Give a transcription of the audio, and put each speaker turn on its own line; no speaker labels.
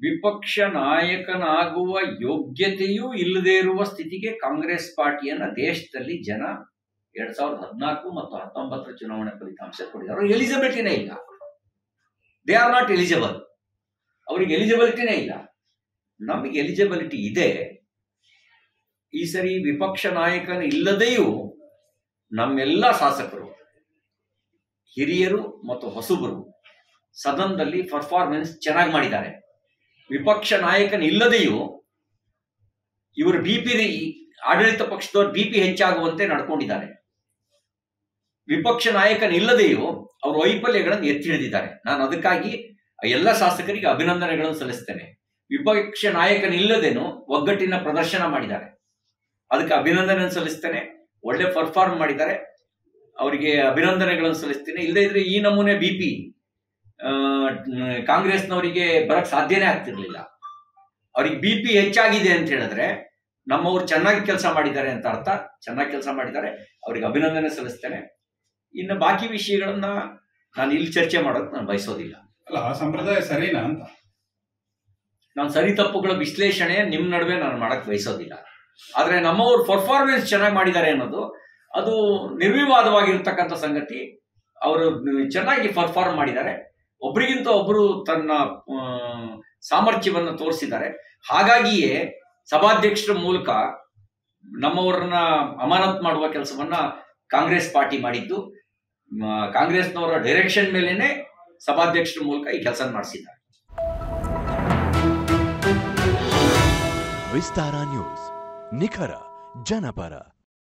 ವಿಪಕ್ಷ ನಾಯಕನಾಗುವ ಯೋಗ್ಯತೆಯೂ ಇಲ್ಲದೇ ಇರುವ ಸ್ಥಿತಿಗೆ ಕಾಂಗ್ರೆಸ್ ಪಾರ್ಟಿಯನ್ನ ದೇಶದಲ್ಲಿ ಜನ ಎರಡ್ ಸಾವಿರದ ಹದಿನಾಲ್ಕು ಮತ್ತು ಹತ್ತೊಂಬತ್ತರ ಚುನಾವಣೆ ಫಲಿತಾಂಶ ಕೊಟ್ಟಿದ್ದಾರೆ ಅವ್ರಿಗೆ ಎಲಿಜಿಬಿಲಿಟಿನೇ ಇಲ್ಲ ದೇ ಆರ್ ನಾಟ್ ಎಲಿಜಿಬಲ್ ಅವರಿಗೆ ಎಲಿಜಿಬಿಲಿಟಿನೇ ಇಲ್ಲ ನಮಗೆ ಎಲಿಜಿಬಿಲಿಟಿ ಇದೆ ಈ ಸರಿ ವಿಪಕ್ಷ ನಾಯಕನ ಇಲ್ಲದೆಯೂ ನಮ್ಮೆಲ್ಲ ಶಾಸಕರು ಹಿರಿಯರು ಮತ್ತು ಹೊಸಬರು ಸದನದಲ್ಲಿ ಪರ್ಫಾರ್ಮೆನ್ಸ್ ಚೆನ್ನಾಗಿ ಮಾಡಿದ್ದಾರೆ ವಿಪಕ್ಷ ನಾಯಕನ ಇಲ್ಲದೆಯೂ ಇವರು ಬಿ ಪಿ ಆಡಳಿತ ಪಕ್ಷದವ್ರು ಬಿ ಪಿ ಹೆಚ್ಚಾಗುವಂತೆ ನಡ್ಕೊಂಡಿದ್ದಾರೆ ವಿಪಕ್ಷ ನಾಯಕನ ಇಲ್ಲದೆಯೂ ಅವ್ರ ವೈಫಲ್ಯಗಳನ್ನು ಎತ್ತಿ ಹಿಡಿದಿದ್ದಾರೆ ನಾನು ಅದಕ್ಕಾಗಿ ಎಲ್ಲ ಶಾಸಕರಿಗೆ ಅಭಿನಂದನೆಗಳನ್ನು ಸಲ್ಲಿಸ್ತೇನೆ ವಿಪಕ್ಷ ನಾಯಕನಿಲ್ಲದೇನು ಒಗ್ಗಟ್ಟಿನ ಪ್ರದರ್ಶನ ಮಾಡಿದ್ದಾರೆ ಅದಕ್ಕೆ ಅಭಿನಂದನೆ ಸಲ್ಲಿಸ್ತೇನೆ ಒಳ್ಳೆ ಪರ್ಫಾರ್ಮ್ ಮಾಡಿದ್ದಾರೆ ಅವರಿಗೆ ಅಭಿನಂದನೆಗಳನ್ನು ಸಲ್ಲಿಸ್ತೇನೆ ಇಲ್ಲದೇ ಇದ್ರೆ ಈ ನಮೂನೆ ಬಿ ಪಿ ಕಾಂಗ್ರೆಸ್ನವರಿಗೆ ಬರಕ್ ಸಾಧ್ಯನೇ ಆಗ್ತಿರ್ಲಿಲ್ಲ ಅವ್ರಿಗೆ ಬಿ ಪಿ ಹೆಚ್ಚಾಗಿದೆ ಅಂತ ಹೇಳಿದ್ರೆ ನಮ್ಮವ್ರು ಚೆನ್ನಾಗಿ ಕೆಲಸ ಮಾಡಿದ್ದಾರೆ ಅಂತ ಅರ್ಥ ಚೆನ್ನಾಗಿ ಕೆಲಸ ಮಾಡಿದ್ದಾರೆ ಅವ್ರಿಗೆ ಅಭಿನಂದನೆ ಸಲ್ಲಿಸ್ತೇನೆ ಇನ್ನು ಬಾಕಿ ವಿಷಯಗಳನ್ನ ನಾನು ಇಲ್ಲಿ ಚರ್ಚೆ ಮಾಡೋದು ನಾನು ಬಯಸೋದಿಲ್ಲ
ಅಲ್ಲ ಆ ಸಂಪ್ರದಾಯ ಸರಿನಾ ಅಂತ
ನಾನು ಸರಿ ತಪ್ಪುಗಳ ವಿಶ್ಲೇಷಣೆ ನಿಮ್ಮ ನಡುವೆ ನಾನು ಮಾಡಕ್ ಬಯಸೋದಿಲ್ಲ ಆದ್ರೆ ನಮ್ಮವ್ರು ಪರ್ಫಾರ್ಮೆನ್ಸ್ ಚೆನ್ನಾಗಿ ಮಾಡಿದ್ದಾರೆ ಅನ್ನೋದು ಅದು ನಿರ್ವಿವಾದವಾಗಿರ್ತಕ್ಕಂಥ ಸಂಗತಿ ಅವರು ಚೆನ್ನಾಗಿ ಪರ್ಫಾರ್ಮ್ ಮಾಡಿದ್ದಾರೆ ಒಬ್ರಿಗಿಂತ ಒಬ್ರು ತನ್ನ ಆ, ಸಾಮರ್ಥ್ಯವನ್ನು ತೋರಿಸಿದ್ದಾರೆ ಹಾಗಾಗಿಯೇ ಸಭಾಧ್ಯಕ್ಷರ ಮೂಲಕ ನಮ್ಮವರನ್ನ ಅಮಾನತ್ ಮಾಡುವ ಕೆಲಸವನ್ನ ಕಾಂಗ್ರೆಸ್ ಪಾರ್ಟಿ ಮಾಡಿದ್ದು ಮ, ಕಾಂಗ್ರೆಸ್ನವರ ಡೈರೆಕ್ಷನ್ ಮೇಲೇನೆ ಸಭಾಧ್ಯಕ್ಷರ ಮೂಲಕ ಈ ಕೆಲಸ ಮಾಡಿಸಿದ್ದಾರೆ
ವಿಸ್ತಾರ ನ್ಯೂಸ್ ನಿಖರ ಜನಪರ